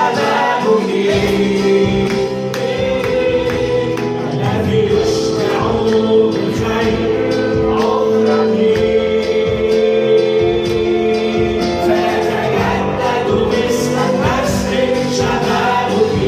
شبابك الذي يشبع بالخير عمرك فيتجدد مثل النسر شبابك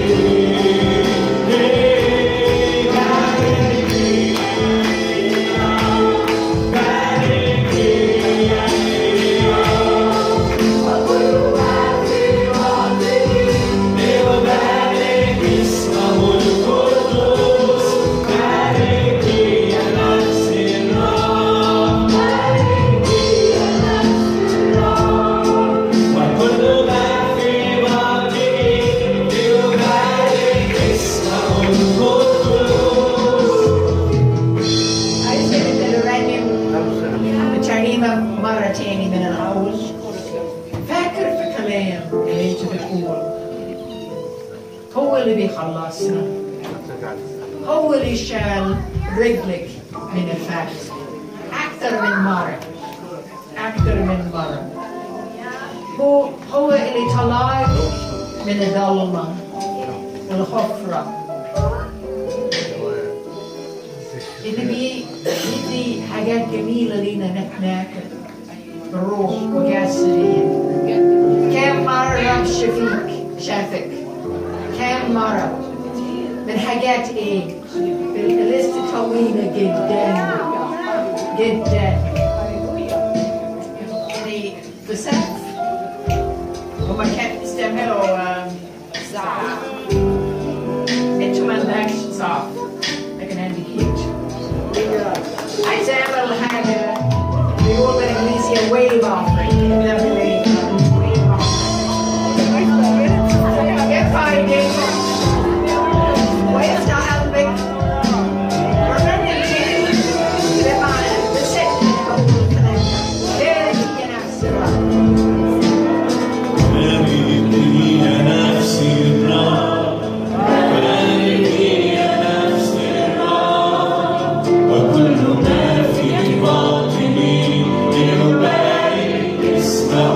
ليبارك اسمه القدوس بارك يا نفس الرب وكل ما في باطني ليبارك اسمه القدوس عايز نرنم الترنيمة مرة تاني من الأول فاكر في كلام اللي انت بتقول هو اللي بيخلصنا هو اللي شال رجلك من الفخ أكثر من مرة أكثر من مرة هو هو اللي طلعك من الظلمة والحفرة اللي بي بيدي حاجات جميلة لينا ناكل بالروح وجسديا كم مرة رب شفيك شافك كم مرة من حاجات ايه الليستة طويلة جدا جدا يعني بسقف هما كانوا يستعملوا آم، ساعة انتوا ما عندكش صعب لكن عندي كيت عايز اعمل حاجة بيقول بالانجليزي wave offering ده بالإيه؟ wave offering if I did ويفتح قلبك ورني الجيل لما بست بارك يا نفس الرب باركي يا نفسي الرب باركي يا نفسي الرب وكل ما في باطني ليبارك اسمه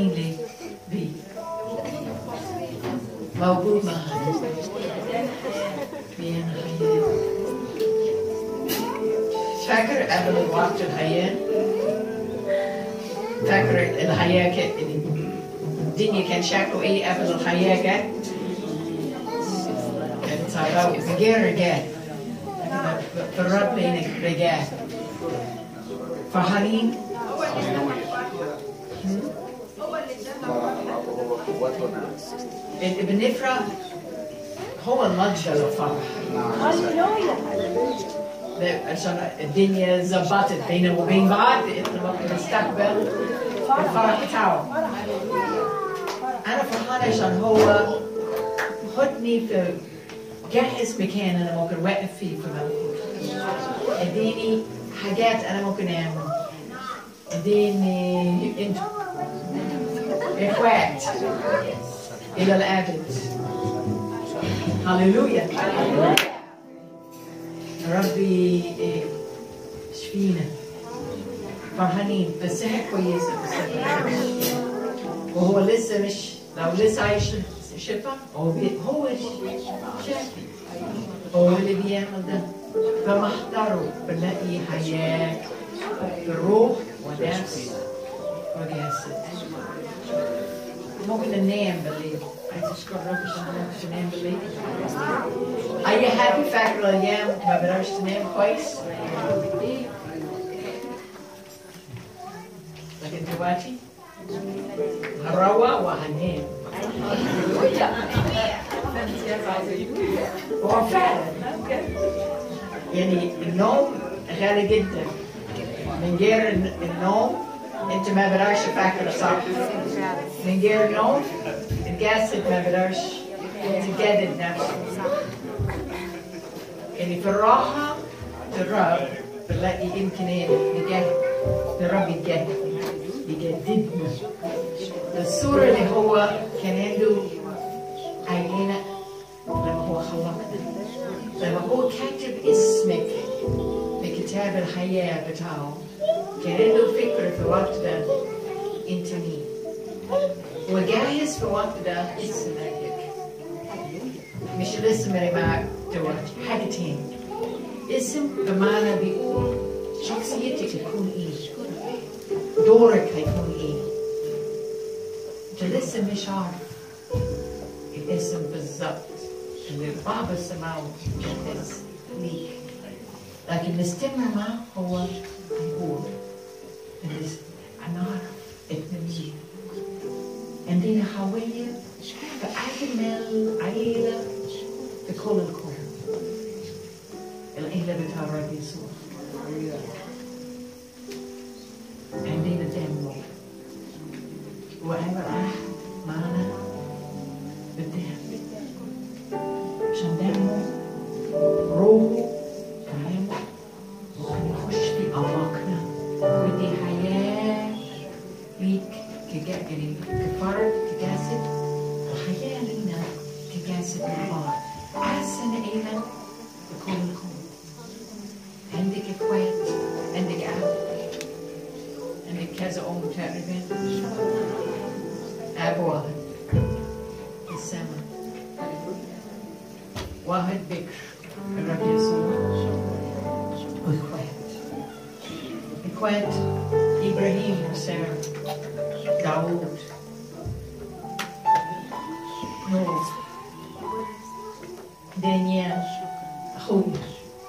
فرحانين ليه؟ بيه موجود معنا بينا حياة فاكر قبل الوقت الحياة فاكر الحياة كانت الدنيا كان شكله ايه قبل الحياة جت كانت صعبة غير رجال في الرب بينك رجال فرحانين اللي بنفرح هو المتجر للفرح عشان الدنيا ظبطت بيننا وبين بعض احنا نستقبل الفرح بتاعه انا فرحانه عشان هو حطني في جهز مكان انا ممكن اوقف فيه في ملكوت اديني حاجات انا ممكن اعمل اديني انت اخوات الى الابد هللويا ربي إيه، شفينا فرحانين بالصحة كويسة بالصحة كويسة. وهو لسه مش لو لسه عايش شفا هو بي- هو شافي هو اللي بيعمل ده فمحضره بنلاقي حياة بالروح ونفس وجسد ممكن ننام بالليل عايز اشكر رب عشان ممكن ننام بالليل اي هابي فاكر الايام ما بقدرش تنام كويس لكن دلوقتي هروق وهنام هو فعلا يعني النوم غالي جدا من غير النوم انت ما بقدرش تفكر صح من غير النوم الجسد ما بقدرش تجدد نفسه يعني في الراحة الرب بنلاقي إمكانية نجدد الرب يجدد يجددنا الصورة اللي هو كان عنده عينينا لما هو خلقنا لما هو كاتب اسمك في كتاب الحياة بتاعه كان عنده فكرة في الوقت ده انت مين وجاهز في الوقت ده اسمك مش الاسم اللي معك دلوقتي حاجة تاني اسم بمعنى بيقول شخصيتك تكون ايه دورك هيكون ايه انت لسه مش عارف الاسم بالظبط اللي بابا سماه جهز ليك لكن نستمر معه هو هيقول الاسم انا اعرف ابن مين عندنا هوية فأجمل عيلة في كل الكون العيلة بتاع الرب يسوع عندنا دمه وعمل عهد معنا بالدم عشان دمه روحه كلامه وكان يخش في أعماقنا ودي حياة ليك كجا- يعني كفرد كجسد وحياة لينا كجسد مع بعض أحسن عيلة بكل الكون عندك اخوات عندك اب عندك كذا ام تقريبا اب واحد في السماء واحد بكر الرب يسوع واخوات اخوات ابراهيم وسارة داوود نوح دانيال اخونا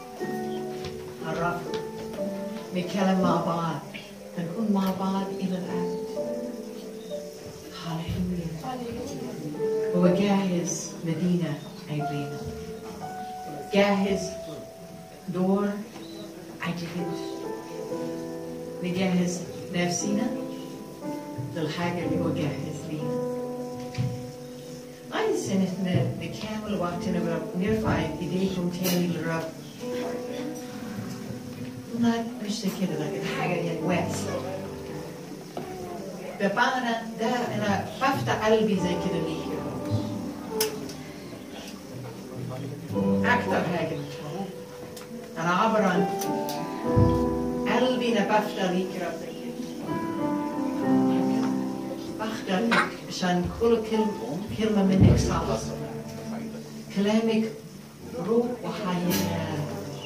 عرفنا نتكلم مع بعض نكون مع بعض إلى الأبد هللويا هو جاهز مدينة عيبينا جاهز دور عجيب نجهز نفسنا للحاجة اللي هو جاهز لينا عايز إن احنا نكمل وقتنا برب نرفع ايديكم تاني للرب لا مش زي كده لكن حاجة يعني واسعة بمعنى ده أنا بفتح قلبي زي كده ليه أكتر حاجة أنا عبر عن قلبي أنا بفتح ليك يا رب أخدرك عشان كل كلمة كلمة منك صح كلامك روح وحياة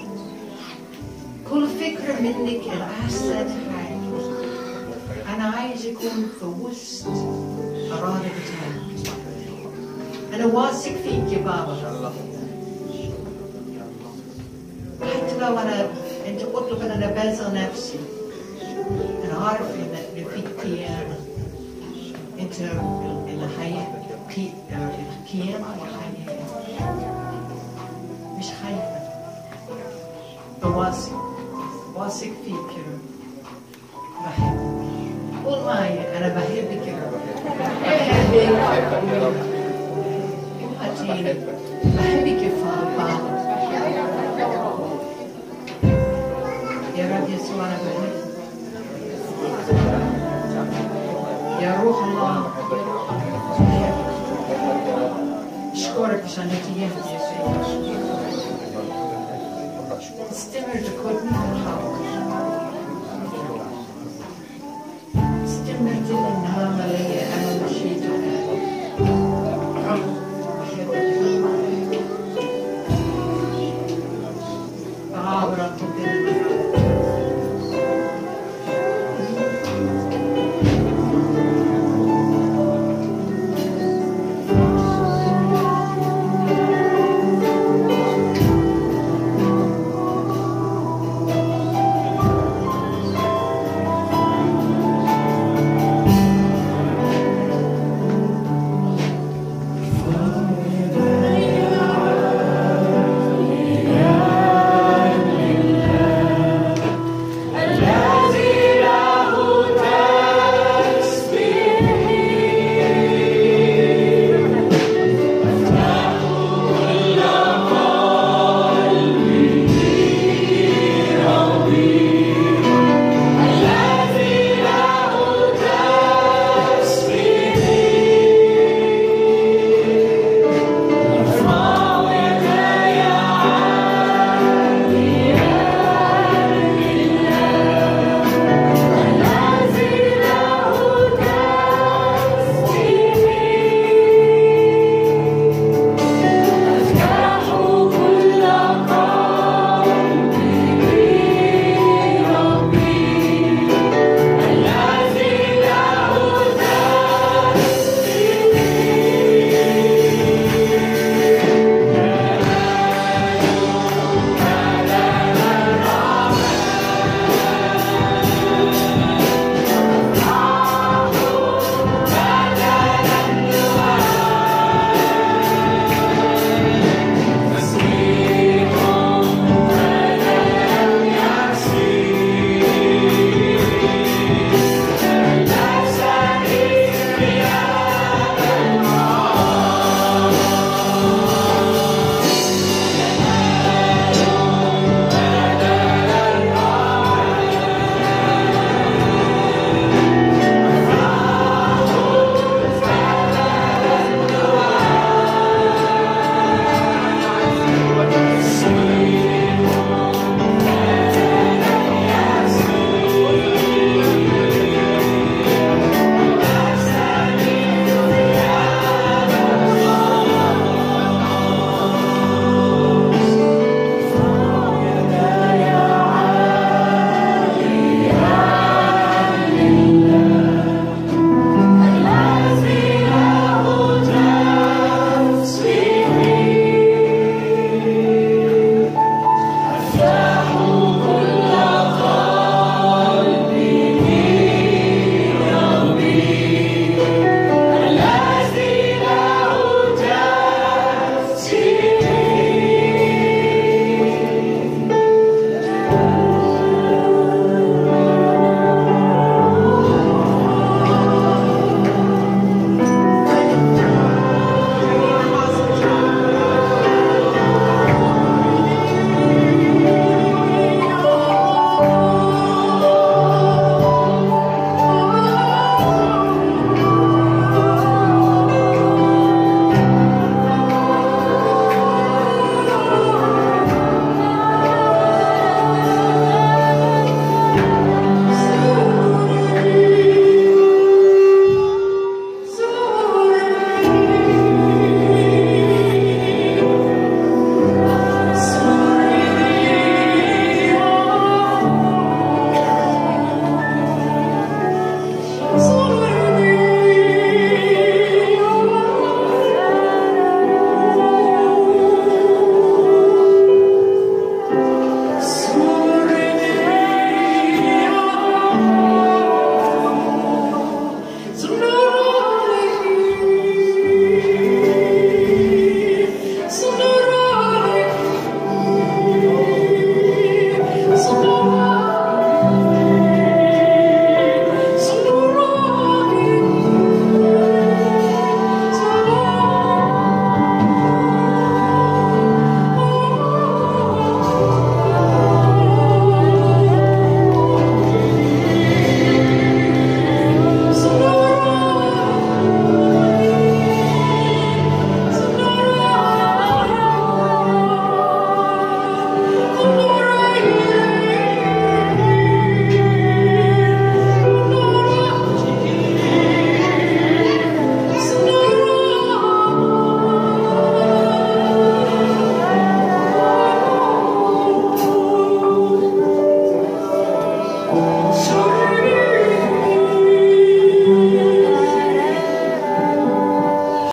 كل فكرة منك الأحسن حاجة أنا عايز أكون في وسط أرادة بتاعك أنا واثق فيك يا بابا حتى لو أنا أنت قلت أن أنا بذل نفسي أنا عارف إن إن فيك قيامة أنت الحياة قي- القيامة والحياة مش خايفة واثق واثق فيك يا رب بحبك قول معي أنا بحبك يا رب بحبك أتيني بحبك يا بابا يا رب يسوع أنا بحبك يا روح الله أشكرك عشان أتيت يا سيدي استمر تكون الحق استمر تلك النعمة لي أنا